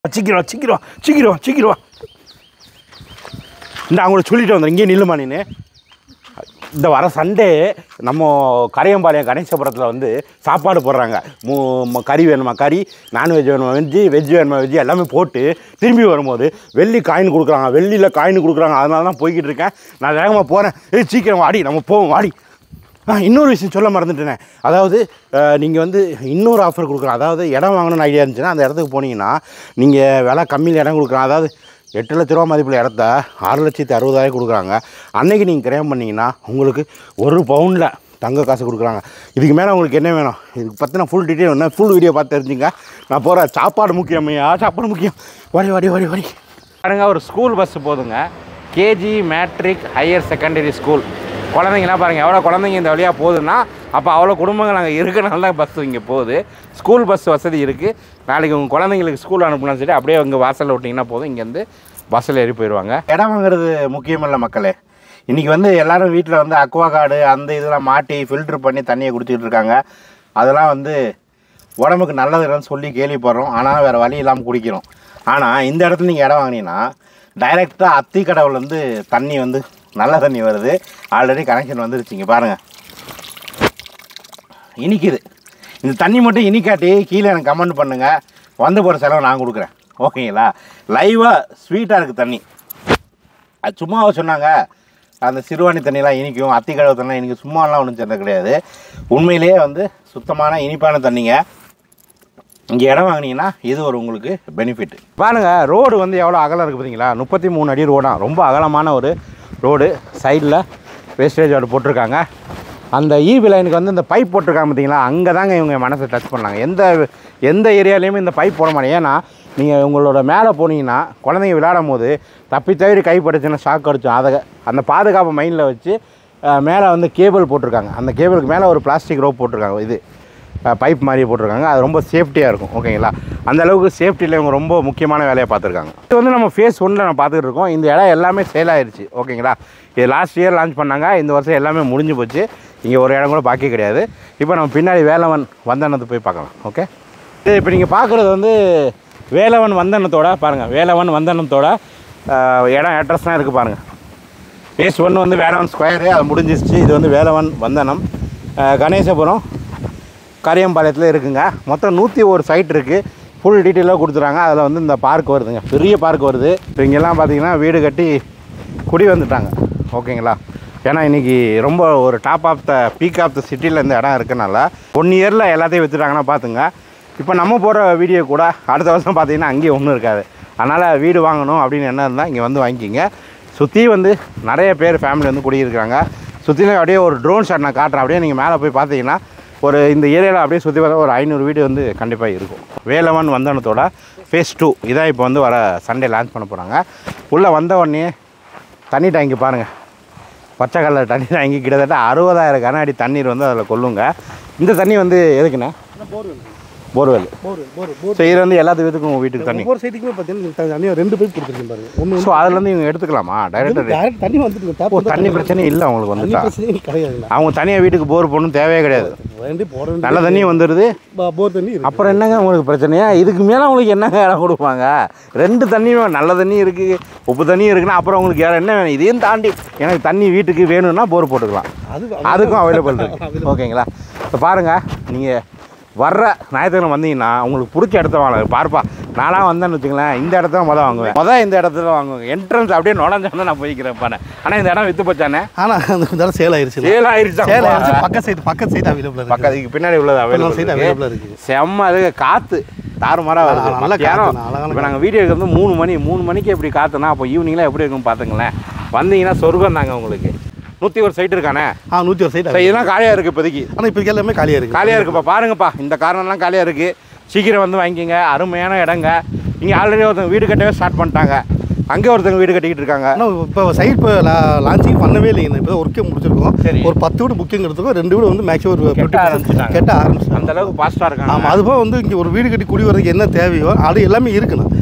சீக்கிரம் சீக்கிரம் சீக்கிரம் சீக்கிரம் இந்த அவங்கள சொல்லிட்டு வந்துடுறேன் இங்கே நில்லுமா நீனு இந்த வர சண்டே நம்ம கரையம்பாளையம் கணேசபுரத்தில் வந்து சாப்பாடு போடுறாங்க மூ ம- கறி வேணுமா கறி நான்வெஜ் வேணுமா வெஜ்ஜு வெஜ் வேணுமா வெஜ்ஜு எல்லாமே போட்டு திரும்பி வரும்போது வெள்ளி காயின் கொடுக்குறாங்க வெள்ளியில் காயின் கொடுக்குறாங்க அதனால தான் போய்கிட்டு இருக்கேன் நான் வேகமாக போகிறேன் ஏய் சீக்கிரம் வாடி நம்ம போவோம் வாடி ஆ இன்னொரு விஷயம் சொல்ல மறந்துட்டேனே அதாவது நீங்கள் வந்து இன்னொரு ஆஃபர் கொடுக்குறோம் அதாவது இடம் வாங்கணும்னு ஐடியா இருந்துச்சுன்னா அந்த இடத்துக்கு போனீங்கன்னா நீங்கள் விலை கம்மியில் இடம் கொடுக்குறோம் அதாவது எட்டு லட்ச ரூபா மதிப்பில் இடத்த ஆறு லட்சத்தி அறுபதாயிரம் கொடுக்குறாங்க அன்னைக்கு நீங்கள் கிரயம் பண்ணிங்கன்னா உங்களுக்கு ஒரு பவுனில் தங்க காசு கொடுக்குறாங்க இதுக்கு மேலே உங்களுக்கு என்ன வேணும் இதுக்கு பற்றின ஃபுல் டீட்டெயில் என்ன ஃபுல் வீடியோ பார்த்து தெரிஞ்சுங்க நான் போகிறேன் சாப்பாடு முக்கியம் ஐயா சாப்பாடு முக்கியம் வாடி வாடி வாடி வாடி பாருங்க ஒரு ஸ்கூல் பஸ் போதுங்க KG matric higher secondary school குழந்தைங்களாம் பாருங்கள் எவ்வளோ குழந்தைங்க இந்த வழியாக போகுதுன்னா அப்போ அவ்வளோ குடும்பங்கள் அங்கே இருக்கனால தான் பஸ் இங்கே போகுது ஸ்கூல் பஸ் வசதி இருக்குது நாளைக்கு உங்கள் குழந்தைங்களுக்கு ஸ்கூல் அனுப்பலாம் சரி அப்படியே உங்கள் வாசலில் விட்டிங்கன்னா போதும் இங்கேருந்து பஸ்ஸில் ஏறி போயிடுவாங்க இடம் வாங்குறது முக்கியம் இல்லை மக்களே இன்றைக்கி வந்து எல்லாரும் வீட்டில் வந்து அக்வா கார்டு அந்த இதெல்லாம் மாட்டி ஃபில்ட்ரு பண்ணி தண்ணியை குடிச்சிட்டு இருக்காங்க அதெல்லாம் வந்து உடம்புக்கு நல்லது இல்லைன்னு சொல்லி கேள்விப்படுறோம் ஆனால் வேறு வழி இல்லாமல் குடிக்கிறோம் ஆனால் இந்த இடத்துல நீங்கள் இடம் வாங்கினீங்கன்னா டைரெக்டாக அத்தி கடவுலேருந்து தண்ணி வந்து நல்ல தண்ணி வருது ஆல்ரெடி கனெக்ஷன் வந்துருச்சுங்க பாருங்கள் இனிக்குது இந்த தண்ணி மட்டும் இனிக்காட்டி கீழே எனக்கு கமெண்ட் பண்ணுங்கள் வந்து போகிற செலவு நான் கொடுக்குறேன் ஓகேங்களா லைவாக ஸ்வீட்டாக இருக்குது தண்ணி அது சும்மாவா சொன்னாங்க அந்த சிறுவாணி தண்ணிலாம் இனிக்கும் அத்திக்கடவு தண்ணிலாம் இனிக்கும் சும்மாலாம் ஒன்றும் சேர்ந்தது கிடையாது உண்மையிலேயே வந்து சுத்தமான இனிப்பான தண்ணிங்க இங்கே இடம் வாங்கினீங்கன்னா இது ஒரு உங்களுக்கு பெனிஃபிட் பாருங்க ரோடு வந்து எவ்வளோ அகலம் இருக்குது பார்த்தீங்களா முப்பத்தி மூணு அடி ரோடா ரொம்ப அகலமான ஒரு ரோடு சைடில் வேஸ்டேஜ் ரோடு போட்டிருக்காங்க அந்த ஈபி லைனுக்கு வந்து இந்த பைப் போட்டிருக்காங்க பார்த்தீங்களா அங்கே தாங்க இவங்க மனசை டச் பண்ணாங்க எந்த எந்த ஏரியாலையுமே இந்த பைப் போட மாட்டேங்க ஏன்னா நீங்கள் உங்களோட மேலே போனீங்கன்னா குழந்தைங்க விளையாடும் போது தப்பி தவிர கை பட்டுச்சுன்னா ஷாக் அடிச்சோம் அதை அந்த பாதுகாப்பு மைண்டில் வச்சு அஹ், மேலே வந்து கேபிள் போட்டிருக்காங்க அந்த கேபிளுக்கு மேலே ஒரு பிளாஸ்டிக் ரோப் போட்டிருக்காங்க இது பைப் மாதிரி போட்டிருக்காங்க அது ரொம்ப சேஃப்டியாக இருக்கும் ஓகேங்களா அந்த அளவுக்கு சேஃப்டியில் இவங்க ரொம்ப முக்கியமான வேலையை பார்த்துருக்காங்க இது வந்து நம்ம ஃபேஸ் ஒன்றில் நம்ம பார்த்துட்டு இருக்கோம் இந்த இடம் எல்லாமே சேல் ஆயிருச்சு ஓகேங்களா இது லாஸ்ட் இயர் லான்ச் பண்ணாங்க இந்த வருஷம் எல்லாமே முடிஞ்சு போச்சு இங்கே ஒரு இடம் கூட பாக்கி கிடையாது இப்போ நம்ம பின்னாடி வேலவன் வந்தனத்தை போய் பார்க்கலாம் ஓகே இது இப்போ நீங்கள் பார்க்குறது வந்து வேலவன் வந்தனத்தோட பாருங்கள் வேலவன் வந்தனத்தோட ஆஹ், இடம் அட்ரஸ் தான் இருக்குது பாருங்கள் ஃபேஸ் ஒன்று வந்து வேலவன் ஸ்கொயரு அது முடிஞ்சிருச்சு இது வந்து வேலவன் வந்தனம் ஆஹ், கணேசபுரம் கரியம்பாளையத்தில் இருக்குங்க மொத்தம் நூற்றி ஒரு சைட் இருக்குது ஃபுல் டீட்டெயிலாக கொடுத்துறாங்க அதில் வந்து இந்த பார்க் வருதுங்க பெரிய பார்க் வருது இப்போ இங்கெல்லாம் பார்த்தீங்கன்னா வீடு கட்டி குடி வந்துட்டாங்க ஓகேங்களா ஏன்னா இன்றைக்கி ரொம்ப ஒரு top of the peak of the சிட்டியில் இந்த இடம் இருக்கனால ஒன் இயரில் எல்லாத்தையும் வச்சுட்டாங்கன்னா பார்த்துங்க இப்போ நம்ம போகிற வீடியோ கூட அடுத்த வருஷம் பார்த்தீங்கன்னா அங்கேயும் ஒன்றும் இருக்காது அதனால் வீடு வாங்கணும் அப்படின்னு என்ன இருந்தால் இங்கே வந்து வாங்கிக்கிங்க சுற்றி வந்து நிறைய பேர் ஃபேமிலி வந்து குடியிருக்காங்க சுற்றிலும் அப்படியே ஒரு ட்ரோன் ஷாட் நான் காட்டுறேன் அப்படியே நீங்கள் மேலே போய் பார்த்தீங்கன்னா ஒரு இந்த ஏரியாவில் அப்படியே சுற்றி பார்த்தா ஒரு ஐநூறு வீடு வந்து கண்டிப்பாக இருக்கும் வேலவன் வந்தனத்தோட ஃபேஸ் டூ இதான் இப்போ வந்து வர சண்டே லான்ச் பண்ண போகிறாங்க உள்ளே வந்த உடனே தண்ணி டேங்கி பாருங்கள் பச்சை கலர் தண்ணி டேங்கி கிட்டத்தட்ட அறுபதாயிரம் கன அடி தண்ணீர் வந்து அதில் கொள்ளுங்க இந்த தண்ணி வந்து எதுக்குண்ணே போர்வெல் போர் போர் போர் ஸோ இது வந்து எல்லாத்து வீட்டுக்கும் உங்கள் வீட்டுக்கு தண்ணி ஒவ்வொரு சைட்டுக்குமே பார்த்தீங்கன்னா தனியாக ரெண்டு பைப் கொடுத்துருக்கேன் பாருங்க ஒன்று ஸோ அதுலேருந்து இவங்க எடுத்துக்கலாமா டைரெக்டாக டேரக்ட் தண்ணி வந்துட்டு டேப் ஓ தண்ணி பிரச்சனை இல்லை அவங்களுக்கு தண்ணி வந்துட்டா பிரச்சனையே கிடையாதுங்களா அவங்க தனியாக வீட்டுக்கு போர் போடணும் தேவையே கிடையாது வேண்டி போட வேண்டிய நல்ல தண்ணி வந்துடுது ப- போர் தண்ணி இருக்கு அப்புறம் என்னங்க உங்களுக்கு பிரச்சனையா இதுக்கு மேலே உங்களுக்கு என்னங்க இடம் கொடுப்பாங்க ரெண்டு தண்ணியும் நல்ல தண்ணி இருக்குது உப்பு தண்ணியும் இருக்குன்னா அப்புறம் உங்களுக்கு வேறு என்ன வேணும் இதையும் தாண்டி எனக்கு தண்ணி வீட்டுக்கு வேணும்னா போர் போட்டுக்கலாம் அது அதுக்கும் அவைலபிள் இருக்குது ஓகேங்களா இப்போ பாருங்கள் நீங்கள் வர்ற ஞாயிற்றுக்கிழமை வந்தீங்கன்னா உங்களுக்கு பிடிச்ச இடத்த வாங்க பார்ப்பா நான்லாம் வந்தேன்னு வச்சுங்களேன் இந்த இடத்த மொதல் வாங்குவேன் மொதல் இந்த இடத்துல வாங்குவேன் என்ட்ரன்ஸ் அப்படியே நுழைஞ்சோன்னா நான் போய்க்கிறேன் பானே ஆனால் இந்த இடம் விற்று போச்சானே ஆனால் அந்த இதெல்லாம் சேல் ஆயிருச்சு சேல் ஆயிருச்சா சேல் ஆயிருச்சு பக்க சைடு பக்க சைடு அவைலபிள் இருக்கு பக்கத்துக்கு பின்னாடி உள்ளது பக்கம் சைடு அவைலபிள் அவைலபிள் இருக்கு செம்ம அது காற்று தாறுமாறாக வருது நல்ல காத்து, மத்தியானம் அழகான இப்போ நாங்கள் வீடியோக்கு வந்து மூணு மணி மூணு மணிக்கு எப்படி காற்றுனா அப்போ ஈவினிங்லாம் எப்படி இருக்கும் பார்த்துங்களேன் வந்தீங்கன்னா சொர்க்கம் தாங்க உங்களுக்கு நூற்றி ஒரு சைட் இருக்கானே ஆ நூற்றி ஒரு சைடு ஸோ இதெல்லாம் காலியாக இருக்குது இப்போதைக்கு ஆனால் இப்போ எல்லாமே காலியாக இருக்கு காலியாக இருக்குப்பா பாருங்கப்பா இந்த காரணம்லாம் காலியாக இருக்குது சீக்கிரம் வந்து வாங்கிக்கங்க அருமையான இடங்க இங்கே ஆல்ரெடி ஒருத்தவங்க வீடு கட்டவே ஸ்டார்ட் பண்ணிட்டாங்க அங்கே ஒருத்தவங்க வீடு கட்டிக்கிட்டு இருக்காங்க ஆனால் இப்போ சைட் இப்போ லான்ச்சிங் பண்ணவே இல்லைங்க இப்போ ஒர்க்கே முடிச்சிருக்கோம் சரி. ஒரு பத்து வீடு புக்கிங் எடுத்துக்கோ ரெண்டு வீடு வந்து மேக்ஸிமம் ஒரு கெட்ட ஆரம்பிச்சிட்டாங்க. கெட்ட ஆரம்பிச்சிட்டாங்க அந்த அளவுக்கு ஃபாஸ்ட்டாக இருக்காங்க ஆமாம் அதுபோக வந்து இங்கே ஒரு வீடு கட்டி குடி வரதுக்கு என்ன தேவையோ அது எல்லாமே இருக்குண்ணா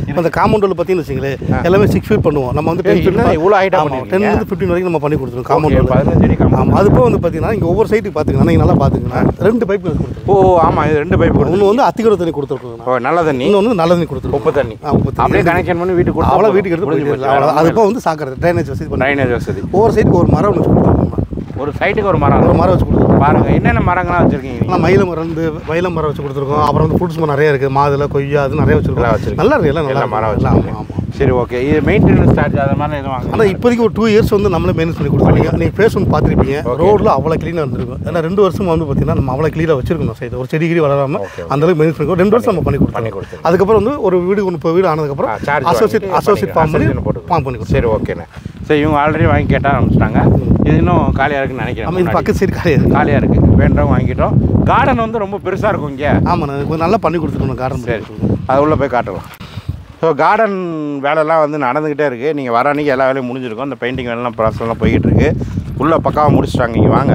இப்போ அந்த காம்பவுண்டில் பார்த்தீங்கன்னு வச்சுங்களேன் எல்லாமே சிக்ஸ் ஃபீட் பண்ணுவோம் நம்ம வந்து ஏய், என்ன இவ்வளோ height ஆ பண்ணிருக்கீங்க? டென்லேருந்து ஃபிஃப்டின் வரைக்கும் நம்ம பண்ணி கொடுத்துருவோம் Okay, காம்பவுண்டில் பதினஞ்சு அடி compound. ஆமாம் அது போக வந்து பார்த்தீங்கன்னா இங்கே ஒவ்வொரு சைட்டுக்கு பார்த்தீங்கன்னா நீங்கள் நல்லா பார்த்துங்கன்னா ரெண்டு பைப் கொடுத்துருக்கோம் ஓ ஆமாம் இது ரெண்டு பைப் கொடுத்து ஒன்று வந்து அத்திக்கடை தண்ணி கொடுத்துருக்கோம் ஓ நல்ல தண்ணி இன்னொன்று நல்ல தண்ணி கொடுத்துருக்கோம் உப்பு தண்ணி ஆ, உப்பு தண்ணி. அப்படியே கனெக்ஷன் பண்ணி வீட்டுக்கு கொடுத்தா அவ்வளோ போதும். வீட்டுக்கு எடுத்து முடிஞ்சு போயிட்டு போச்சு. அவ்வளோ அது போக வந்து சாக்கடை ட்ரைனேஜ் வசதி பண்ணி ட்ரைனேஜ் வசதி ஒவ்வொரு சைட்டுக்கு ஒரு மரம் வச்சு கொடுத்துருக்கோம் ஒரு சைட்டுக்கு ஒரு மரம் ஒரு மரம் வச்சு கொடுத்துருக்கோம் பாருங்க என்னென்ன மரங்கள்லாம் வச்சிருக்கீங்க நீங்க? ஆனால் மயில மரம் வந்து மயில மரம் வச்சு கொடுத்துருக்கோம் அப்புறம் வந்து ஃப்ரூட்ஸ் மரம் நிறைய இருக்குது மாதுளை கொய்யா அது நிறைய எல்லாம் வச்சிருக்கோம் வச்சிருக்கீங்க. நல்லா இருக்கு எல்லாம் நல்லா எல்லாம் மரம் இருக்கு. வச்சிருக்கீங்க. ஆமாம் ஆமாம் சரி ஓகே இது மெயின்டெனன்ஸ் சார்ஜ் அது மாதிரி எதுவும் வாங்க ஆனால் இப்போதைக்கு ஒரு டூ இயர்ஸ் வந்து நம்மளே மெயின்ஸ் பண்ணி கொடுத்துருக்கீங்க நீங்கள் ஃபேஸ் வந்து பார்த்துருப்பீங்க ரோடில் அவ்வளோ க்ளீனாக இருந்திருக்கும் ஏன்னா ரெண்டு வருஷம் வந்து பார்த்தீங்கன்னா நம்ம அவ்வளோ க்ளீனாக வச்சிருக்கணும் சைடு ஒரு செடி கிடி வளராமல் அந்த அளவுக்கு மெயின்ஸ் பண்ணி ரெண்டு வருஷம் நம்ம பண்ணி பண்ணி கொடுத்தோம் கொடுத்துருங்க. அதுக்கப்புறம் வந்து ஒரு வீடு ஒன்று இப்போ வீடு ஆனதுக்கப்புறம் ஆ, charge அசோசியேட் வாங்கிட்டு அசோசியேட் ஃபார்ம் பண்ணி associate போட்டுக்கலாம். ஃபார்ம் பண்ணி கொடுத்தோம் சரி ஓகேண்ணே சரி இவங்க ஆல்ரெடி வாங்கி கேட்ட ஆரம்பிச்சிட்டாங்க இது இன்னும் காலியாக இருக்குன்னு நினைக்கிறேன் நம்ம இது முன்னாடி. பக்கத்து சைடு கிடையாது காலியாக இருக்குது வேண்டவங்க வாங்கிட்டோம் கார்டன் வந்து ரொம்ப பெருசாக இருக்கும் இங்கே ஆமாம் நான் கொஞ்சம் நல்லா பண்ணி கொடுத்துருக்கணும் கார்டன் சரி அது உள்ளே போய் காட்டலாம் ஸோ கார்டன் வேலைலாம் வந்து நடந்துக்கிட்டே இருக்குது நீங்கள் வர அன்றைக்கி எல்லா வேலையும் முடிஞ்சிருக்கும் இந்த பெயிண்டிங் வேலைலாம் ப்ராசஸ்லாம் போய்கிட்டு இருக்கு உள்ளே பக்காவாக முடிச்சிட்டாங்க இங்கே வாங்க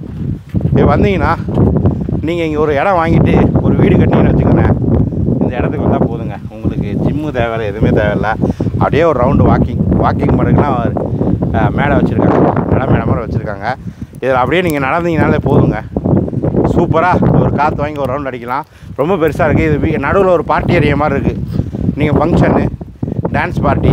இது வந்தீங்கன்னா நீங்கள் இங்கே ஒரு இடம் வாங்கிட்டு ஒரு வீடு கட்டிங்கன்னு வச்சுக்கோங்களேன் இந்த இடத்துக்கு வந்தால் போதுங்க உங்களுக்கு ஜிம்மு தேவையில்லை எதுவுமே தேவையில்லை அப்படியே ஒரு ரவுண்டு வாக்கிங் வாக்கிங் பண்ணுறதுக்குலாம் அஹ், மேடை வச்சுருக்காங்க இடம் மேடை மாதிரி வச்சுருக்காங்க இதில் அப்படியே நீங்கள் நடந்தீங்கனாலே போதுங்க சூப்பராக ஒரு காற்று வாங்கி ஒரு ரவுண்ட் அடிக்கலாம் ரொம்ப பெருசாக இருக்குது இது வீ- நடுவில் ஒரு பார்ட்டி ஏரியா மாதிரி இருக்குது நீங்கள் function dance party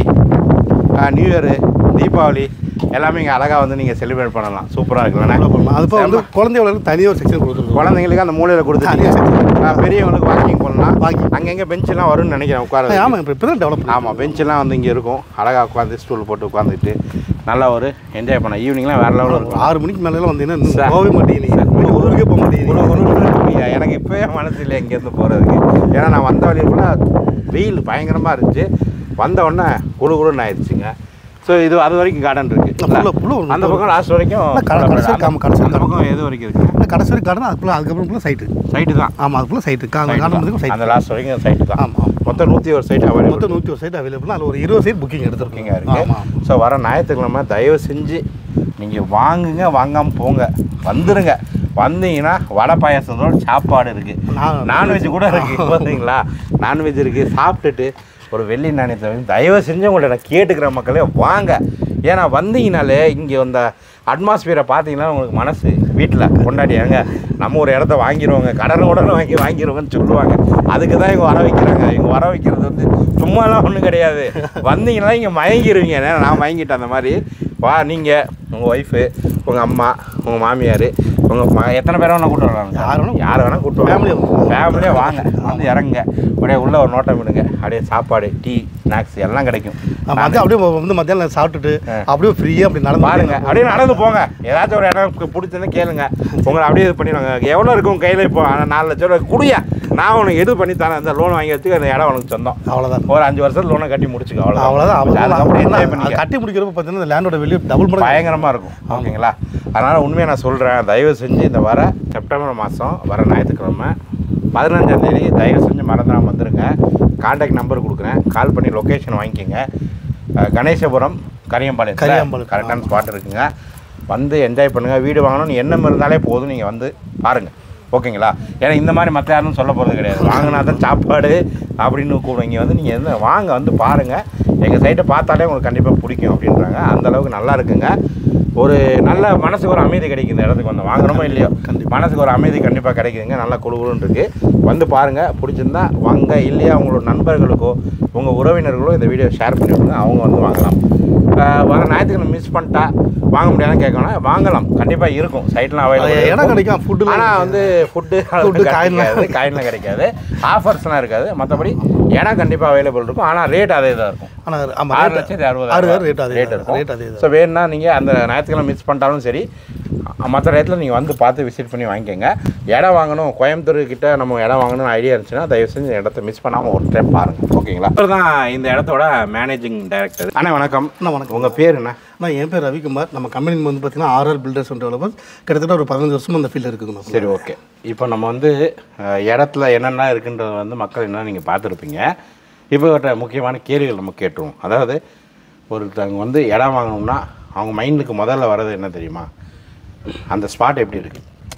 new year Deepavali எல்லாமே இங்கே அழகாக வந்து நீங்கள் செலிப்ரேட் பண்ணலாம் சூப்பராக இருக்குல்லண்ணே பண்ணலாம் அது போக வந்து குழந்தை வளர்க்கு தனியாக ஒரு செக்ஷன் கொடுத்துருக்கோம் குழந்தைங்களுக்கு அந்த மூலையில் கொடுத்துருக்கீங்க ஆ, பெரியவங்களுக்கு வாக்கிங் பண்ணலாம் Walking. அங்கங்கே பெஞ்செல்லாம் வரும்னு நினைக்கிறேன் உட்கார ஆமாம் இப்போ இப்போ தான் டெவலப் ஆமாம் பெஞ்செல்லாம் வந்து இங்கே இருக்கும் அழகாக உட்காந்து ஸ்டூல் போட்டு உட்காந்துட்டு நல்லா ஒரு என்ஜாய் பண்ண ஈவினிங்லாம் வேறு லெவலில் இருக்கும் ஆறு மணிக்கு மேலே வந்தீங்கன்னா இன்னும் சார். போகவே மாட்டேங்கிறீங்க இன்னும் ஒரு ஊருக்கே போக மாட்டேங்கிறீங்க ஒரு ஒரு நிமிஷம் ஐயா, எனக்கு இப்போவே மனசு இல்லை இங்கேருந்து போகிறதுக்கு ஏன்னா நான் வந்த வழியில் ஃபுல்லாக வெயில் பயங்கரமாக இருந்துச்சு வந்த உடனே குடு குடுன்னு ஆயிடுச்சுங்க ஸோ இது அது வரைக்கும் கார்டன் full- full இருக்கு ஒரு அந்த பக்கம் லாஸ்ட் வரைக்கும் இல்ல, கட- கடைசி வரைக்கும் ஆமா, கடைசி அந்த வரைக்கும். பக்கம் எது வரைக்கும் இருக்கு ஆனால் கடைசி வரைக்கும் கார்டன் அதுக்குள்ள அதுக்கப்புறம் ஃபுல்லாக சைட்டு சைட்டு தான் ஆமாம் அதுக்குள்ள சைட்டு Site கார்டன் தான். வந்து அந்த சைட்டு லாஸ்ட் வரைக்கும் சைட்டு தான் ஆமாம் மொத்தம் நூற்றி ஒரு சைட் அவைலபிள் மொத்தம் நூற்றி ஒரு சைட் அவைலபிள் அதில் ஒரு இருபது சைட் புக்கிங் எடுத்துருக்கீங்க புக்கிங்காக இருக்குது ஆமாம் ஸோ வர ஞாயிற்றுக்கிழமை தயவு செஞ்சு நீங்கள் வாங்குங்க வாங்காமல் போங்க வந்துடுங்க வந்தீங்கன்னா வடை பாயாசத்தோட சாப்பாடு இருக்குது நான் நான்வெஜ் கூட இருக்குது பார்த்தீங்களா நான்வெஜ் இருக்குது சாப்பிட்டுட்டு ஒரு வெள்ளி நாணயத்தை வந்து தயவு செஞ்சு உங்கள்ட்ட நான் கேட்டுக்கிற மக்களே வாங்க ஏன்னா வந்தீங்கனாலே இங்கே அந்த அட்மாஸ்பியரை பார்த்தீங்கன்னா உங்களுக்கு மனசு வீட்டில் கொண்டாடியாங்க நம்ம ஒரு இடத்த வாங்கிடுவாங்க கடன் உடனே வாங்கி வாங்கிடுவோங்கன்னு சொல்லுவாங்க அதுக்கு தான் இவங்க வர வைக்கிறாங்க இவங்க வர வைக்கிறது வந்து சும்மாலாம் ஒன்றும் கிடையாது வந்தீங்கன்னா இங்கே மயங்கிடுவீங்க ஏன்னா நான் மயங்கிட்டேன் அந்த மாதிரி வா நீங்கள் உங்கள் ஒய்ஃபு உங்கள் அம்மா உங்கள் மாமியார் உங்கள் ம எத்தனை பேரை வேணால் கூட்டு வராங்க யார் வேணா யார் வேணால் கூட்டு Family வாங்க வந்து. ஃபேமிலியாக வாங்க வந்து இறங்குங்க அப்படியே உள்ள ஒரு நோட்டம் விடுங்க அப்படியே சாப்பாடு டீ ஸ்நாக்ஸ் எல்லாம் கிடைக்கும் மத்தியம் அப்படியே வந்து மத்தியானம் சாப்பிட்டுட்டு அப்படியே ஃப்ரீயாக அப்படி நடந்து பாருங்க அப்படியே நடந்து போங்க ஏதாச்சும் ஒரு இடம் பிடிச்சதுன்னு கேளுங்க உங்களை அப்படியே இது பண்ணிடுவாங்க எவ்வளோ இருக்கும் கையில் இப்போ ஆனா நாலு லட்சம் ரூபாய் குடியா நான் உனக்கு எது பண்ணி தரேன் அந்த லோன் வாங்கி வச்சுக்க அந்த இடம் உனக்கு சொந்தம் அவ்வளோதான் ஒரு அஞ்சு வருஷம் லோனை கட்டி முடிச்சுக்க அவ்வளோ அவ்வளோதான் அதுக்கப்புறம் enjoy அவ்வளோதான் பண்ணிக்க. கட்டி முடிக்கிறப்ப பார்த்தீங்கன்னா இந்த லேண்டோட வெளியே டபுள் மடங்கு பயங்கரமாக இருக்கும் ஓகேங்களா அதனால் உண்மையாக நான் சொல்கிறேன் தயவு செஞ்சு இந்த வர செப்டம்பர் மாதம் வர ஞாயிற்றுக்கிழமை பதினஞ்சாம் தேதி தயவு செஞ்சு மறந்துடாம வந்துருங்க காண்டாக்ட் நம்பர் கொடுக்குறேன் கால் பண்ணி லொக்கேஷன் வாங்கிக்கோங்க அஹ், கணேசபுரம் கரியம்பாளையம் கரியம்பாளையம். கரெக்டான ஸ்பாட் இருக்குங்க வந்து என்ஜாய் பண்ணுங்கள் வீடு வாங்கணும்னு எண்ணம் இருந்தாலே போதும் நீங்கள் வந்து பாருங்கள் ஓகேங்களா ஏன்னா இந்த மாதிரி மற்ற யாரும் சொல்ல போகிறது கிடையாது வாங்கினா தான் சாப்பாடு அப்படின்னு கூப்பிடும் இங்கே வந்து நீங்கள் எந்த வாங்க வந்து பாருங்கள் எங்கள் சைட்டை பார்த்தாலே உங்களுக்கு கண்டிப்பாக பிடிக்கும் அப்படின்றாங்க அந்த அளவுக்கு நல்லா இருக்குங்க ஒரு நல்ல மனசுக்கு ஒரு அமைதி கிடைக்கும் இந்த இடத்துக்கு வந்து வாங்குறோமோ இல்லையோ மனசுக்கு ஒரு அமைதி கண்டிப்பாக கிடைக்குதுங்க நல்லா குழுகுழுன்னு இருக்குது வந்து பாருங்கள் பிடிச்சிருந்தா வாங்க இல்லையா உங்களோட நண்பர்களுக்கோ உங்கள் உறவினர்களோ இந்த வீடியோ ஷேர் பண்ணி விடுங்க அவங்க வந்து வாங்கலாம் ஆஹ் வர ஞாயிற்றுக்கிழமை மிஸ் பண்ணிட்டா வாங்க முடியாதுன்னு கேட்கணும் வாங்கலாம் கண்டிப்பாக இருக்கும் சைட்லாம் அது இடம் அவைலபிள் கிடைக்கும் ஃபுட்டு ஆனால் வந்து ஃபுட்டு Food, காயின்லாம் கிடைக்காது காயின்லாம் கிடைக்காது ஆஃபர்ஸ்லாம் இருக்காது மற்றபடி இடம் கண்டிப்பாக அவைலபிள் இருக்கும் ஆனால் ரேட் அதே தான் இருக்கும் ஆனால் ஆமாம் ஆறு ரேட் லட்சத்தி ஆறு அறுபதாயிரம் ரேட் அதே ரேட் தான். இருக்கும் ரேட் அதே தான் ஸோ வேணும்னா நீங்கள் அந்த ஞாயிற்றுக்கிழமை மிஸ் பண்ணிட்டாலும் சரி மற்ற இடத்துல நீங்கள் வந்து பார்த்து விசிட் பண்ணி வாங்கிக்கோங்க இடம் வாங்கணும் கோயம்புத்தூர் கிட்ட நம்ம இடம் வாங்கணும்னு ஐடியா இருந்துச்சுன்னா தயவு செஞ்சு இந்த இடத்த மிஸ் பண்ணாமல் ஒரு டைம் பாருங்கள் ஓகேங்களா இவர் தான் இந்த இடத்தோட மேனேஜிங் டைரக்டர் அண்ணா வணக்கம் அண்ணா, வணக்கம். உங்கள் பேர் என்ன நான் என் பேர் ரவிக்குமார் நம்ம கம்பெனி வந்து பார்த்தீங்கன்னா ஆர்ஆர் பில்டர்ஸ் அண்ட் டெவலப்பர்ஸ் கிட்டத்தட்ட ஒரு பதினஞ்சு வருஷமா அந்த ஃபீல்டில் இருக்குதுங்க சரி ஓகே இப்போ நம்ம வந்து அஹ், இடத்துல என்னென்ன இருக்குன்றது வந்து மக்கள் என்ன நீங்கள் பார்த்துருப்பீங்க இப்போ ஒரு முக்கியமான கேள்விகள் நம்ம கேட்டுருவோம் அதாவது ஒருத்தவங்க வந்து இடம் வாங்கணும்னா அவங்க மைண்டுக்கு முதல்ல வர்றது என்ன தெரியுமா அந்த ஸ்பாட் எப்படி இருக்குது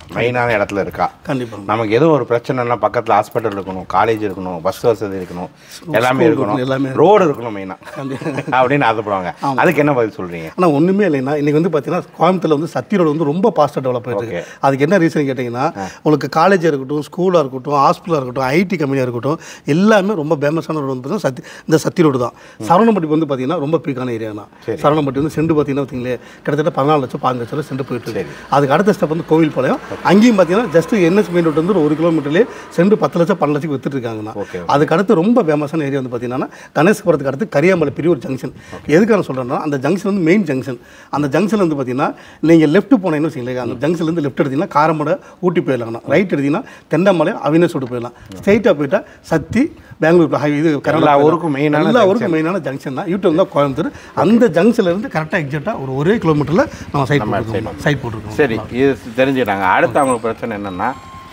மெயினான இடத்துல இருக்கா கண்டிப்பாக நமக்கு எதுவும் ஒரு பிரச்சனைனா பக்கத்தில் ஹாஸ்பிட்டல் இருக்கணும் காலேஜ் இருக்கணும் பஸ் வசதி இருக்கணும் எல்லாமே இருக்கணும் எல்லாமே ரோடு இருக்கணும் மெயினாக அப்படின்னு ஆசைப்படுவாங்க அதுக்கு என்ன பதில் சொல்கிறீங்க ஆனால் ஒன்றுமே இல்லைன்னா இன்னைக்கு வந்து பார்த்தீங்கன்னா கோயம்புத்தூர்ல வந்து சத்தி ரோடு வந்து ரொம்ப ஃபாஸ்ட்டாக டெவலப் ஆயிட்டு இருக்கு அதுக்கு என்ன ரீசன் கேட்டிங்கன்னா உங்களுக்கு காலேஜாக இருக்கட்டும் ஸ்கூலாக இருக்கட்டும் ஹாஸ்பிட்டலாக இருக்கட்டும் ஐடி கம்பெனியாக இருக்கட்டும் எல்லாமே ரொம்ப ஃபேமஸான ரோடு வந்து பார்த்தீங்கன்னா சத்தி இந்த சத்தி ரோடு தான் சரவணப்பட்டி வந்து பார்த்தீங்கன்னா ரொம்ப பீக்கான ஏரியா தான் சரவணப்பட்டி வந்து செண்டு பார்த்தீங்கன்னா பார்த்தீங்களே கிட்டத்தட்ட பதினாலு லட்சம் பதினஞ்சு லட்சம் ரூபா செண்டு போயிட்டு இருக்கு அதுக்கு அடுத்த ஸ்டெப் வந்து கோவில் பாளையம் அங்கேயும் பார்த்தீங்கன்னா ஜஸ்ட் என்எஸ் மெயின் ரோடு வந்து ஒரு கிலோமீட்டர்லேயே செண்டு பத்து லட்சம் பன்னெண்டு லட்சம் வித்துட்டு இருக்காங்கண்ணா Okay. அதுக்கு அடுத்து ரொம்ப ஃபேமஸான ஏரியா வந்து பார்த்தீங்கன்னா கணேசபுரத்துக்கு அடுத்து கரியாமலை பெரிய ஒரு ஜங்ஷன் எதுக்கு நான் சொல்கிறேன்னா அந்த ஜங்ஷன் வந்து மெயின் ஜங்ஷன் அந்த ஜங்ஷன் வந்து பார்த்தீங்கன்னா நீங்கள் லெஃப்ட் போனீங்கன்னு வச்சுங்களேன் அந்த ஜங்ஷன்லேருந்து லெஃப்ட் எடுத்தீங்கன்னா காரமடை ஊட்டி போயிடலாம் ரைட் எடுத்தீங்கன்னா தென்னமலை அவினசோடு போயிடலாம் ஸ்ட்ரைட்டாக போயிட்டா சத்தி பெங்களூர் ஹைவே இது எல்லா ஊருக்கும் main ஆன எல்லா ஊருக்கும் மெயினான ஜங்ஷன் தான் யூடியூப் தான் கோயம்புத்தூர் அந்த ஜங்ஷன்ல இருந்து கரெக்டாக எக்ஸாக்டாக ஒரு ஒரே கிலோமீட்டரில் நம்ம சைட் போட்டுருக்கோம் சைட் போட்டிருக்கோம் சரி இது தெரிஞ்சுக்கிட்டாங்க அடுத்து அவங்களுக்கு பிரச்சனை என்னென்னா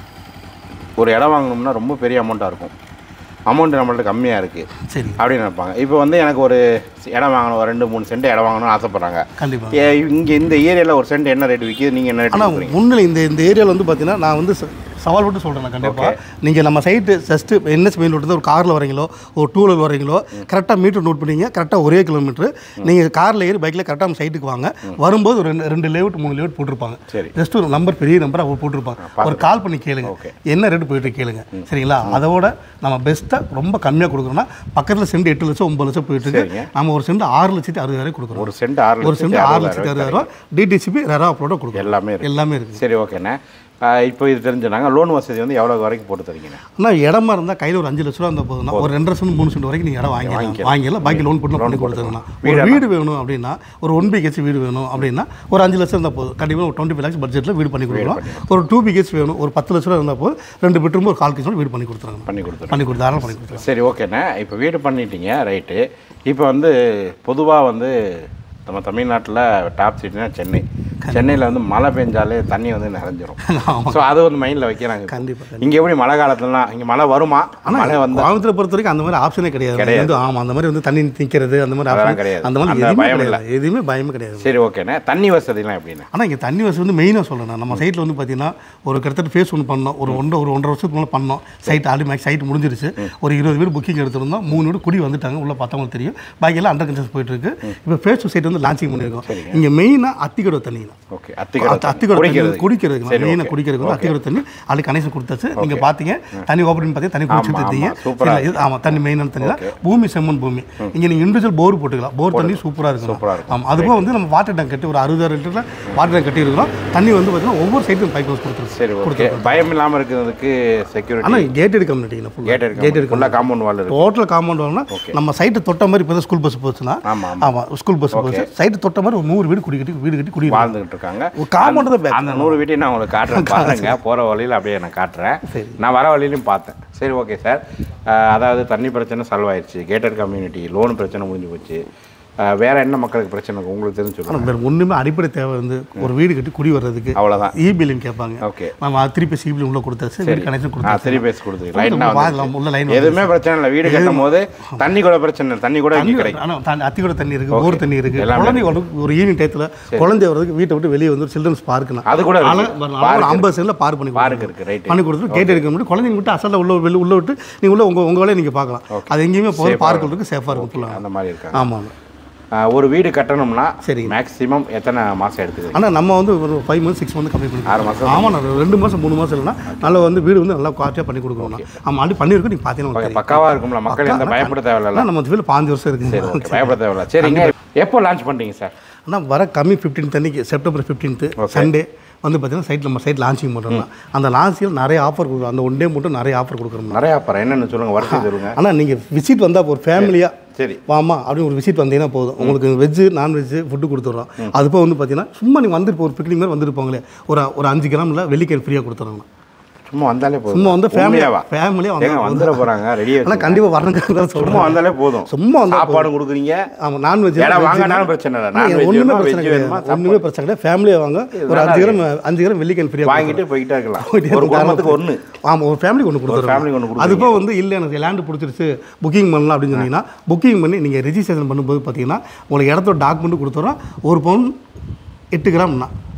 ஒரு இடம் வாங்கணும்னா ரொம்ப பெரிய அமௌண்ட்டாக இருக்கும் அமௌண்ட் நம்மள்ட்ட கம்மியாக இருக்குது சரி அப்படின்னு நினைப்பாங்க இப்போ வந்து எனக்கு ஒரு இடம் வாங்கணும் ஒரு ரெண்டு மூணு சென்ட் இடம் வாங்கணும்னு ஆசைப்பட்றாங்க கண்டிப்பாக இங்கே இந்த ஏரியாவில் ஒரு சென்ட் என்ன ரேட் விற்கிது நீங்கள் என்ன ரேட் ஆனால் கொடுக்குறீங்க முன்னில் இந்த இந்த ஏரியாவில் வந்து பார்த்தீங்கன்னா நான் வந்து ச- சவால் விட்டு சொல்கிறேன் கண்டிப்பாக நீங்கள் நம்ம site just NS main road ஒரு காரில் வரீங்களோ ஒரு டூ வீலர் வரீங்களோ கரெக்டாக மீட்டர் நோட் பண்ணீங்க கரெக்டாக ஒரே கிலோமீட்டர் நீங்கள் காரில் ஏறி பைக்கில் கரெக்டாக நம்ம சைட்டுக்கு வாங்க வரும்போது ஒரு ரெண்டு ரெண்டு லேவுட் மூணு லேவுட் போட்டிருப்பாங்க சரி. ஜஸ்ட் ஒரு நம்பர் பெரிய நம்பர் அவங்க போட்டிருப்பாங்க ஒரு கால் பண்ணி கேளுங்க என்ன ரேட்டு போயிட்டு கேளுங்க சரிங்களா அதோட நம்ம பெஸ்ட்டாக ரொம்ப கம்மியாக கொடுக்குறோம்னா பக்கத்தில் சென்ட் எட்டு லட்சம் ஒம்பது லட்சம் போயிட்டு இருக்கு சரிங்க. நம்ம ஒரு சென்ட் ஆறு லட்சத்தி அறுபதாயிரம் கொடுக்குறோம் ஒரு சென்ட் ஆறு ஒரு சென்ட் ஆறு லட்சத்தி அறுபதாயிரம் டிடிசிபி ரெரா அப்லோட கொடுக்குறோம் எல்லாமே இருக்கு எல்லாமே இருக்குது சரி ஓகேண்ணே ஆஹ் இப்போ இது தெரிஞ்சுனாங்க லோன் வசதி வந்து எவ்வளோ வரைக்கும் போட்டு தரீங்கண்ணே ஆனால் இடமா இருந்தால் கையில் ஒரு அஞ்சு லட்ச ரூபா இருந்தால் போதும்னா ஒரு ரெண்டரை சென்ட் மூணு சென்ட் வரைக்கும் நீங்கள் இடம் வாங்கிக்கலாம் வாங்கிடலாம் பாக்கி லோன் போட்டு பண்ணி கொடுத்துருங்கண்ணா ஒரு வீடு வேணும் அப்படின்னா ஒரு ஒன் பிஹெச் வீடு வேணும் அப்படின்னா ஒரு அஞ்சு லட்சம் இருந்தால் போதும் கண்டிப்பாக ஒரு டுவெண்ட்டி ஃபைவ் லேக்ஸ் பட்ஜெட்டில் வீடு பண்ணி கொடுக்கலாம் ஒரு டூ பிஹெச் வேணும் ஒரு பத்து லட்ச ரூபா இருந்தால் போதும் ரெண்டு பெட்ரூம் ஒரு கால் கிச்சனோட வீடு பண்ணி கொடுத்துருங்க பண்ணி கொடுத்துருங்க பண்ணி கொடுத்து தாராளம் பண்ணி கொடுத்துருங்க சரி ஓகேண்ணே இப்போ வீடு பண்ணிட்டீங்க ரைட்டு இப்போ வந்து பொதுவாக வந்து நம்ம தமிழ்நாட்டில் டாப் சிட்டினா சென்னை சென்னையில் வந்து மழை பெஞ்சாலே தண்ணி வந்து நிறைஞ்சிரும் ஸோ அதை வந்து மைண்டில் வைக்கிறாங்க கண்டிப்பாக இங்கே எப்படி மழை காலத்துலலாம் இங்கே மழை வருமா மழை வந்து கோயம்புத்தூரை பொறுத்த வரைக்கும் அந்த மாதிரி ஆப்ஷனே கிடையாது கிடையாது. வந்து ஆமாம் அந்த மாதிரி வந்து தண்ணி நிற்கிறது அந்த மாதிரி அதெல்லாம் option- கிடையாது. அந்த மாதிரி அந்த எதுவுமே பயம் கிடையாது எதுவுமே பயமே கிடையாது சரி ஓகேண்ணே தண்ணி வசதிலாம் எப்படிண்ணே ஆனால் இங்கே தண்ணி வசதி வந்து மெயினாக சொல்லணும் நம்ம சைட்டில் வந்து பார்த்தீங்கன்னா ஒரு கிட்டத்தட்ட ஃபேஸ் ஒன்று பண்ணோம் ஒரு ஒன்றரை ஒரு ஒன்றரை வருஷத்துக்கு மேலே பண்ணோம் சைட் ஆல்ரெடி மேக்ஸ் சைட் முடிஞ்சிருச்சு ஒரு இருபது வீடு புக்கிங் எடுத்திருந்தோம் மூணு வீடு குடி வந்துட்டாங்க உள்ள பார்த்தவங்களுக்கு தெரியும் பாக்கி எல்லாம் அண்டர் கன்ஸ்ட்ரக்ஷன் போயிட்டு இருக்கு இப்போ ஃபேஸ் சைட் வந்து லான்ச்சிங் பண்ணியிருக்கோம் இங்கே மெயினாக அத்திக்கடை தண்ணி தான் ஓகே அத்திக்கடை அத்திக்கடை தண்ணி குடிக்கிறது குடிக்கிறதுக்கு சரி, மெயினாக okay. குடிக்கிறதுக்கு வந்து அத்திக்கடை தண்ணி அதுக்கு கனெக்ஷன் கொடுத்தாச்சு நீங்கள் பார்த்தீங்க தண்ணி ஓப்பன் பண்ணி தண்ணி குடிச்சிட்டு ஆமா, இருந்தீங்க சூப்பரா சரி, இது- ஆமாம் தண்ணி மெயினான தண்ணி தான் பூமி செம்மண் பூமி இங்கே நீங்கள் இண்டிவிஜுவல் போர் போட்டுக்கலாம் போர் தண்ணி சூப்பராக இருக்கும் சூப்பரா இருக்கும். ஆமாம் அதுபோக வந்து நம்ம வாட்டர் டேங்க் கட்டி ஒரு அறுபதாயிரம் லிட்டரில் வாட்டர் டேங்க் கட்டி இருக்கிறோம் தண்ணி வந்து பார்த்தீங்கன்னா ஒவ்வொரு சைட்டும் பைப் ஹவுஸ் கொடுத்துருக்கு சரி ஓகே பயம் இல்லாமல் இருக்கிறதுக்கு செக்யூரிட்டி ஆனால் கேட்டட் கம்யூனிட்டிங்க கேட் கேட்டட் இருக்கு ஃபுல்லாக காம்பவுண்ட் வால் இருக்கு டோட்டல் காம்பவுண்ட் வாங்கினா நம்ம சைட்டு தொட்ட மாதிரி இப்போ ஸ்கூல் பஸ் போச்சுன்னா ஆமா, ஆமாம் ஸ்கூல் பஸ் போச்சு சைட்டு தொட்ட மாதிரி ஒரு நூறு வீடு குடி கட்டி வீடு கட்டி குடி வாழ்ந்துகிட்டு இருக்காங்க ஒரு காம்பவுண்ட் தான் back. அந்த நூறு வீட்டையும் நான் உங்களுக்கு காட்டுறேன் பாருங்க போகிற வழியில் அப்படியே நான் காட்டுறேன் நான் வர வழியிலையும் பார்த்தேன் சரி ஓகே சார் அதாவது தண்ணி பிரச்சனை சால்வ் ஆயிடுச்சு கேட்டட் கம்யூனிட்டி லோன் பிரச்சனை முடிஞ்சு போச்சு அஹ், வேற என்ன மக்களுக்கு பிரச்சனை இருக்கு? உங்களுக்கு தெரிஞ்சு சொல்லுங்க ஆனால் வேறு ஒன்றுமே அடிப்படை தேவை வந்து ஒரு வீடு கட்டி குடி வர்றதுக்கு அவ்வளோதான் இ பில்லுன்னு கேட்பாங்க ஓகே நம்ம அது திருப்பி சிபில் உள்ள கொடுத்தாச்சு வீடு கனெக்ஷன் ஆ கொடுத்தாச்சு சரி பேசி கொடுத்து லைனாக வாங்கலாம், உள்ள லைன் எதுவுமே பிரச்சனை இல்லை வீடு கட்டும் போது தண்ணி கூட பிரச்சனை இல்லை தண்ணி கூட இங்கே கிடைக்கும் ஆனால் தண்ணி அத்திக்கூட தண்ணி இருக்கு போர் தண்ணி இருக்கு எல்லாமே குழந்தை ஒரு- ஒரு ஈவினிங் டயத்தில் குழந்தை வர்றதுக்கு வீட்டை விட்டு வெளியே வந்து சில்ட்ரன்ஸ் பார்க்குனா அது கூட ஆனால் இருக்கு. ஒரு ஐம்பது சென்டில் பார்க் பண்ணி பார்க் இருக்கு ரைட் பண்ணி கொடுத்துட்டு கேட் எடுக்க முடியும் குழந்தைங்க விட்டு அசலில் உள்ள வெளில உள்ள விட்டு நீங்கள் உள்ள உங்கள் உங்கள் வேலையை நீங்கள் பார்க்கலாம் அது எங்கேயுமே போகுது பார்க் இருக்கு சேஃபாக இருக்கும் ஃபுல்லாக அந்த மாதிரி இருக்காங்க ஆமாம் அஹ், ஒரு வீடு கட்டணும்னா சரிங்க. மேக்ஸிமம் எத்தனை மாதம் எடுத்துக்கிறீங்க ஆனால் நம்ம வந்து ஒரு ஃபைவ் மந்த்ஸ் சிக்ஸ் மந்த் கம்மி பண்ணி ஆறு மாதம் ஆமாம் நான் ரெண்டு மாதம் மூணு மாதம் இல்லைன்னா நல்லா வந்து வீடு வந்து நல்லா குவாலிட்டியாக பண்ணி கொடுக்கணும் ஆமாம் அப்படி பண்ணியிருக்கோம் நீங்கள் பார்த்தீங்கன்னா தெரியும். பக்காவாக இருக்கும்ல மக்கள் எந்த பயப்பட தேவையில்ல ஆனால் நம்ம வீட்டில் பாஞ்சு வருஷம் சரி இருக்குங்க ஓகே பயப்பட தேவையில்ல சரிங்க எப்போ லான்ச் பண்ணுறீங்க சார் ஆனால் வர கம்மி ஃபிஃப்டீன் அன்னைக்கு செப்டம்பர் ஃபிஃப்டீன்த்து சண்டே வந்து பார்த்தீங்கன்னா சைட் நம்ம சைட் லான்ச்சிங் பண்ணுறோம் அந்த லான்ச்சில் நிறைய ஆஃபர் கொடுக்குறோம் அந்த ஒன் டே மட்டும் நிறைய ஆஃபர் கொடுக்குறோம் நிறையா அப்புறம் என்னென்னு சொல்லுங்கள் வருஷம் சொல்லுங்க ஆனால் நீங்கள் விசிட் வந்தால் ஒரு ஃபேமிலியாக சரி வாமா அப்படின்னு ஒரு விசிட் வந்தீங்கன்னா போதும் உங்களுக்கு வெஜ்ஜு நான்வெஜ்ஜு ஃபுட்டு கொடுத்துட்றோம் அது போக வந்து பார்த்தீங்கன்னா சும்மா நீங்கள் வந்துட்டு இப்போ ஒரு பிக்னிக் மாதிரி வந்துட்டு போங்களே ஒரு ஒரு அஞ்சு கிராமில் வெள்ளிக்கிழமை ஃப்ரீயாக கொடுத்துட்றோம் சும்மா வந்தாலே போதும் சும்மா வந்து உண்மையாவா? ஃபேமிலியாக ஃபேமிலியாக ஏங்க வந்து வந்துட போகிறாங்க ரெடியாக ஆனால் கண்டிப்பாக வரணுங்க சும்மா சொல்கிறோம் வந்தாலே போதும் சும்மா வந்தா சாப்பாடும் கொடுக்குறீங்க ஆமாம் நான்வெஜ் இடம் வாங்கினாலும் பிரச்சனை இல்லை நான்வெஜ் ஒன்றுமே வேணுமா பிரச்சனை வெஜ் வேணுமா கிடையாது ஒன்றுமே பிரச்சனை கிடையாது ஃபேமிலியாக வாங்க ஒரு அஞ்சு கிராம் அஞ்சு கிராம் வெள்ளிக்கிழமை ஃப்ரீயாக வாங்கிட்டு போய்கிட்டே இருக்கலாம் ஒரு குடும்பத்துக்கு ஒன்று ஆமாம் ஒரு ஃபேமிலிக்கு ஒன்று கொடுத்துருவோம் ஃபேமிலிக்கு ஒன்று அது போக வந்து இல்லை எனக்கு லேண்டு பிடிச்சிருச்சு புக்கிங் பண்ணலாம் அப்படின்னு சொன்னீங்கன்னா புக்கிங் பண்ணி நீங்கள் ரெஜிஸ்ட்ரேஷன் பண்ணும்போது பார்த்தீங்கன்னா உங்களுக்கு இடத்தோட டாக்குமெண்ட் கொடுத்துறோம் ஒரு பவுன் எட்டு கிராம்னா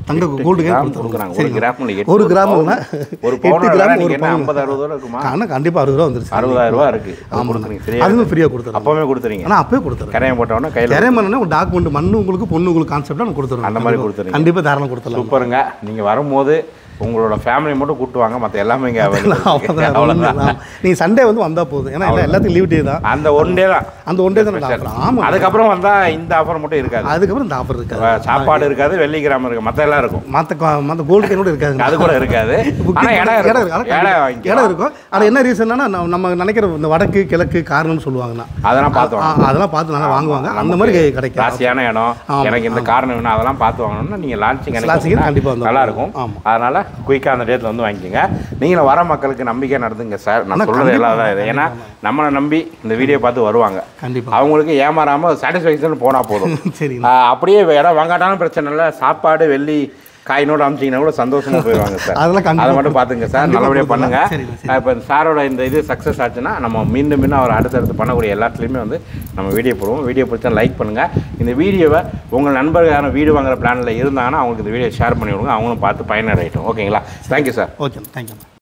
தங்க கோல்டு கிராம் கேன் கொடுக்குறாங்க. ஒரு சரிங்களா கிராம்ல எட்டு ஒரு ரூபா கிராம்னா ஒரு எட்டு பவுனோட கிராம் விலை ஒரு நீங்க என்ன பவுன் ஐம்பது அறுபது ரூபா இருக்குமா ஆனால் கண்டிப்பாக அறுபது ரூபா வந்துருச்சு அறுபதாயிரம் ரூபா இருக்கு அது கொடுக்குறீங்க சரியா அதுவும் ஃப்ரீயாக கொடுத்துருவோம் அப்பவே கொடுத்துறீங்க ஆனால் அப்பவே கொடுத்துருவோம் கரையம் போட்டவொடனே கையில் நிறைய மண்ணா ஒரு டாக்குமெண்ட் மண்ணு உங்களுக்கு பொண்ணு உங்களுக்கு கான்செப்டாக நான் கொடுத்துருவோம் அந்த மாதிரி கொடுத்துறீங்க. கண்டிப்பாக தாராளம் கொடுத்துடலாம் சூப்பருங்க நீங்க வரும்போது உங்களோட ஃபேமிலி மட்டும் கூட்டு வாங்க மற்ற எல்லாமே இங்கே அவ்வளோதான் அவ்வளோதான் நீங்கள் சண்டே வந்து வந்தால் போதும் ஏன்னா எல்லா எல்லாத்துக்கும் லீவ் டே தான் அந்த ஒன் டே தான் அந்த ஒன் டே தான் ஆஃபர் ஆமாம் அதுக்கப்புறம் வந்தா இந்த ஆஃபர் மட்டும் இருக்காது அதுக்கப்புறம் இந்த ஆஃபர் இருக்காது அஹ் சாப்பாடு இருக்காது வெள்ளி கிராம் இருக்கு மற்ற எல்லாம் இருக்கும் மற்ற மற்ற கோல்டு கேனோட இருக்காது அது கூட இருக்காது ஆனா இடம் இடம் இருக்கும் இருக்கு இடம் இடம் வாங்கிக்கலாம் இருக்கும் ஆனால் என்ன ரீசன்னா நம்ம நினைக்கிற இந்த வடக்கு கிழக்கு காரணம்னு சொல்லுவாங்கண்ணா அதெல்லாம் பார்த்தோம் ஆ, அதெல்லாம் பார்த்து நல்லா வாங்குவாங்க அந்த மாதிரி கிடைக்கும் ராசியான இடம் எனக்கு இந்த காரணம் வேணும் அதெல்லாம் பார்த்து வாங்கணும்னா நீங்க லான்ச்சிங் Launching கண்டிப்பா வந்து நல்லா இருக்கும் ஆமா. அதனால குயிக்கா அந்த டேட்ல வந்து வாங்கிக்கோங்க நீங்களும் வர மக்களுக்கு நம்பிக்கை நடந்துங்க சார் நான் சொல்றது எல்லாம் தான் இது ஏன்னா நம்மளை நம்பி இந்த வீடியோ பார்த்து வருவாங்க கண்டிப்பாக அவங்களுக்கு ஏமாறாம சாட்டிஸ்ஃபேக்ஷன் போனா போதும் சரி ஆஹ் அப்படியே இடம் வாங்காட்டாலும் பிரச்சனை இல்லை சாப்பாடு வெள்ளி காயினோட அமிச்சிங்கன்னா கூட சந்தோஷமா போயிடுவாங்க சார் அதெல்லாம் கண்டிப்பா அதை மட்டும் பார்த்துங்க சார் கண்டிப்பா நல்லபடியாக கொடுக்கலாம். பண்ணுங்க சரிங்க, சரி. ஆஹ் இப்போ சாரோட இந்த இது சக்ஸஸ் ஆச்சுன்னா நம்ம மீண்டும் மீண்டும் அவர் அடுத்தடுத்து பண்ணக்கூடிய எல்லாத்துலேயுமே வந்து நம்ம வீடியோ போடுவோம் வீடியோ பிடிச்சா லைக் பண்ணுங்க இந்த வீடியோவை உங்கள் நண்பர்கள் யாரும் வீடு வாங்குற பிளானில் இருந்தாங்கன்னா அவங்களுக்கு இந்த வீடியோ ஷேர் பண்ணி விடுங்க அவங்களும் பார்த்து பயனடையட்டும் ஓகேங்களா தேங்க்யூ சார் ஓகே தேங்க்யூ